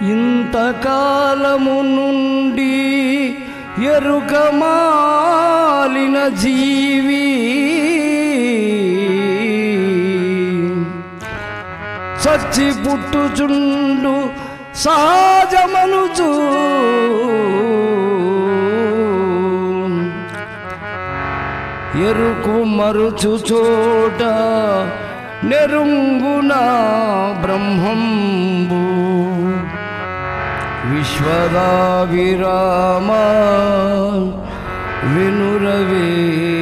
ఇంతకాలము నుండి ఎరుక మాలిన జీవి చచ్చి పుట్టుచుండు సహజమనుచు ఎరుకు మరుచు చోట నెరుంగున బ్రహ్మంబు విశ్వదా విరామ వినురవే